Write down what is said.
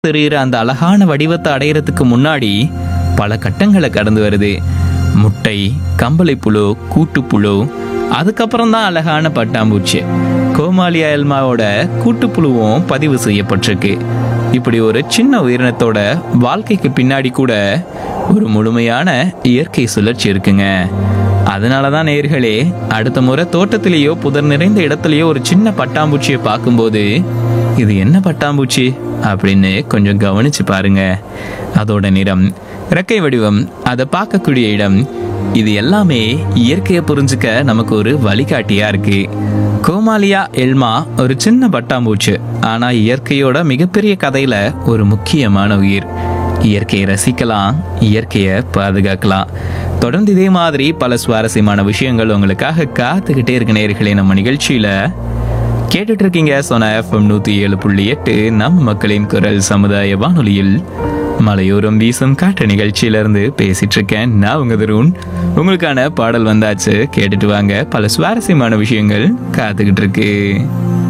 தெரிகிற அந்த அழகான வடிவத்தை அடையிறதுக்கு முன்னாடி பல கட்டங்களை கடந்து வருது முட்டை கம்பளைப்புழு கூட்டுப்புழு அதுக்கப்புறம் தான் அழகான பட்டாம்பூச்சி கோமாலியா எல்மாவோட கூட்டுப்புழுவும் பதிவு செய்யப்பட்டிருக்கு இப்படி ஒரு சின்ன உயிரினத்தோட வாழ்க்கைக்கு பின்னாடி கூட ஒரு முழுமையான இயற்கை சுழற்சி இருக்குங்க அதனால தான் நேர்களே அடுத்த முறை தோட்டத்திலேயோ புதர் நிறைந்த இடத்துலயோ ஒரு சின்ன பட்டாம்பூச்சியை பார்க்கும்போது இது என்ன பட்டாம்பூச்சி அப்படின்னு கொஞ்சம் கவனிச்சு பாருங்க அதோட நிறம் இறக்கை வடிவம் அதை பார்க்கக்கூடிய இடம் இது எல்லாமே இயற்கையை புரிஞ்சுக்க நமக்கு ஒரு வழிகாட்டியா இருக்கு கோமாலியா எல்மா ஒரு சின்ன பட்டாம்பூச்சி ஆனா இயற்கையோட மிகப்பெரிய கதையில ஒரு முக்கியமான உயிர் இயற்கையை ரசிக்கலாம் இயற்கையை பாதுகாக்கலாம் தொடர்ந்து இதே மாதிரி பல சுவாரஸ்யமான விஷயங்கள் உங்களுக்காக காத்துக்கிட்டே இருக்க நேர்களே நம்ம நிகழ்ச்சியில கேட்டுட்டு இருக்கீங்க சோனா எஃப்எம் நூத்தி ஏழு புள்ளி எட்டு நம்ம மக்களின் குரல் சமுதாய வானொலியில் மலையோரம் வீசும் காற்று நிகழ்ச்சியிலிருந்து பேசிட்டு இருக்கேன் நான் உங்க தருண் உங்களுக்கான பாடல் வந்தாச்சு கேட்டுட்டு வாங்க பல சுவாரஸ்யமான விஷயங்கள் காத்துக்கிட்டு இருக்கு